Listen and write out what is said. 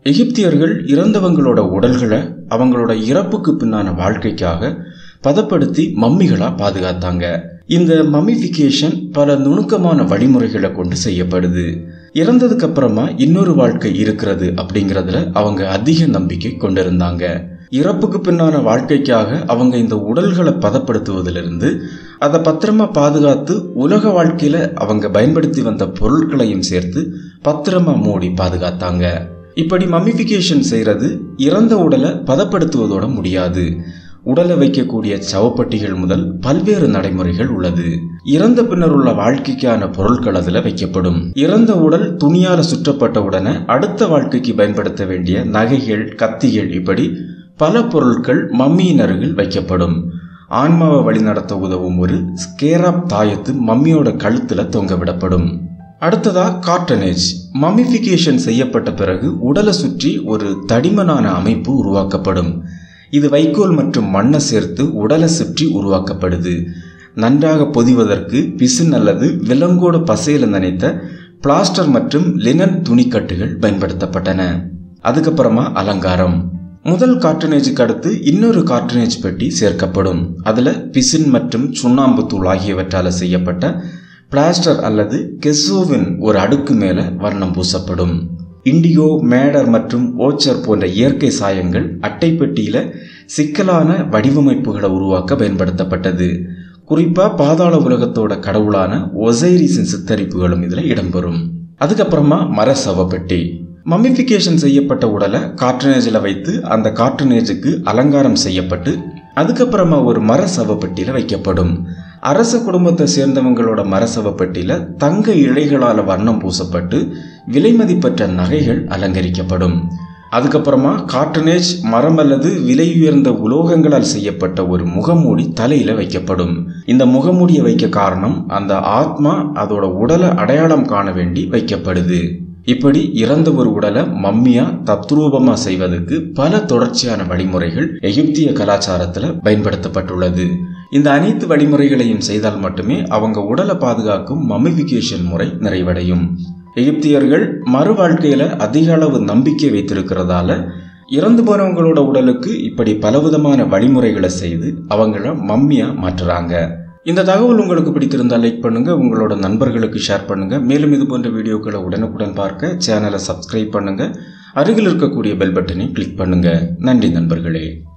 எகிப்தியர்கள் இறந்தவங்களோட உடல்களை அவங்களோட இறப்புக்கு பின்னான வாழ்க்கைக்காக பதப்படுத்தி மம்மிகளா பாதுகாத்தாங்க இந்த மம்மிஃபிகேஷன் பல நுணுக்கமான வழிமுறைகளை கொண்டு செய்யப்படுது இறந்ததுக்கு அப்புறமா இன்னொரு வாழ்க்கை இருக்கிறது அப்படிங்கறதுல அவங்க அதிக நம்பிக்கை கொண்டிருந்தாங்க இறப்புக்கு பின்னான வாழ்க்கைக்காக அவங்க இந்த உடல்களை பதப்படுத்துவதிலிருந்து அதை பத்திரமா பாதுகாத்து உலக வாழ்க்கையில அவங்க பயன்படுத்தி வந்த பொருட்களையும் சேர்த்து பத்திரமா மூடி பாதுகாத்தாங்க இப்படி மம்மிஃபிகேஷன் செய்யறது இறந்த உடலை பதப்படுத்துவதோட முடியாது உடலை வைக்கக்கூடிய சவப்பட்டிகள் முதல் பல்வேறு நடைமுறைகள் உள்ளது இறந்த பின்னர் உள்ள வாழ்க்கைக்கான பொருட்கள் அதுல வைக்கப்படும் இறந்த உடல் துணியால சுற்றப்பட்ட உடனே அடுத்த வாழ்க்கைக்கு பயன்படுத்த வேண்டிய நகைகள் கத்திகள் இப்படி பல பொருட்கள் மம்மியின் அருகில் வைக்கப்படும் ஆன்மாவை வழிநடத்த உதவும் ஒரு ஸ்கேராப் தாயத்து மம்மியோட கழுத்துல தொங்க விடப்படும் அடுத்ததா கார்டனேஜ் மம்மிஃபிகேஷன் செய்யப்பட்ட பிறகு உடலை சுற்றி ஒரு தடிமனான அமைப்பு உருவாக்கப்படும் இது வைக்கோல் மற்றும் மண்ணை சேர்த்து உடலை சுற்றி உருவாக்கப்படுது நன்றாக பொதிவதற்கு பிசின் அல்லது விலங்கோட பசையில நனைத்த பிளாஸ்டர் மற்றும் லினன் துணிக்கட்டுகள் பயன்படுத்தப்பட்டன அதுக்கப்புறமா அலங்காரம் முதல் கார்டனேஜுக்கு அடுத்து இன்னொரு கார்டனேஜ் பெட்டி சேர்க்கப்படும் அதுல பிசின் மற்றும் சுண்ணாம்பு தூள் ஆகியவற்றால செய்யப்பட்ட பிளாஸ்டர் அல்லது கெசோவின் ஒரு அடுக்கு மேல வர்ணம் பூசப்படும் இண்டிகோ மேடர் மற்றும் ஓச்சர் போன்ற இயற்கை சாயங்கள் அட்டைப்பெட்டியில சிக்கலான வடிவமைப்புகளை உருவாக்க பயன்படுத்தப்பட்டது குறிப்பா பாதாள உலகத்தோட கடவுளான ஒசைரிஸின் சித்தரிப்புகளும் இதுல இடம்பெறும் அதுக்கப்புறமா மர சவப்பெட்டி மம்மிஃபிகேஷன் செய்யப்பட்ட உடலை கார்டனேஜில் வைத்து அந்த கார்டனேஜுக்கு அலங்காரம் செய்யப்பட்டு அதுக்கப்புறமா ஒரு மர சவப்பெட்டியில வைக்கப்படும் அரச குடும்பத்தை சேர்ந்தவங்களோட மரசவப்பட்டியில தங்க இழைகளால வர்ணம் பூசப்பட்டு விலைமதிப்பற்ற நகைகள் அலங்கரிக்கப்படும் அதுக்கப்புறமா கார்டனேஜ் மரம் அல்லது விலை உயர்ந்த உலோகங்களால் செய்யப்பட்ட ஒரு முகமூடி தலையில வைக்கப்படும் இந்த முகமூடியை வைக்க காரணம் அந்த ஆத்மா அதோட உடலை அடையாளம் காண வேண்டி வைக்கப்படுது இப்படி இறந்த ஒரு உடலை மம்மியா தத்ரூபமா செய்வதற்கு பல தொடர்ச்சியான வழிமுறைகள் எகிப்திய கலாச்சாரத்துல பயன்படுத்தப்பட்டுள்ளது இந்த அனைத்து வழிமுறைகளையும் செய்தால் மட்டுமே அவங்க உடலை பாதுகாக்கும் மம்மிஃபிகேஷன் முறை நிறைவடையும் எகிப்தியர்கள் மறு வாழ்க்கையில அதிக அளவு நம்பிக்கை வைத்திருக்கிறதால இறந்து போனவங்களோட உடலுக்கு இப்படி பலவிதமான வழிமுறைகளை செய்து அவங்கள மம்மியா மாற்றுறாங்க இந்த தகவல் உங்களுக்கு பிடித்திருந்தால் லைக் பண்ணுங்க உங்களோட நண்பர்களுக்கு ஷேர் பண்ணுங்க மேலும் இது போன்ற வீடியோக்களை உடனுக்குடன் பார்க்க சேனலை சப்ஸ்கிரைப் பண்ணுங்க அருகில் இருக்கக்கூடிய பெல் பட்டனை கிளிக் பண்ணுங்க நன்றி நண்பர்களே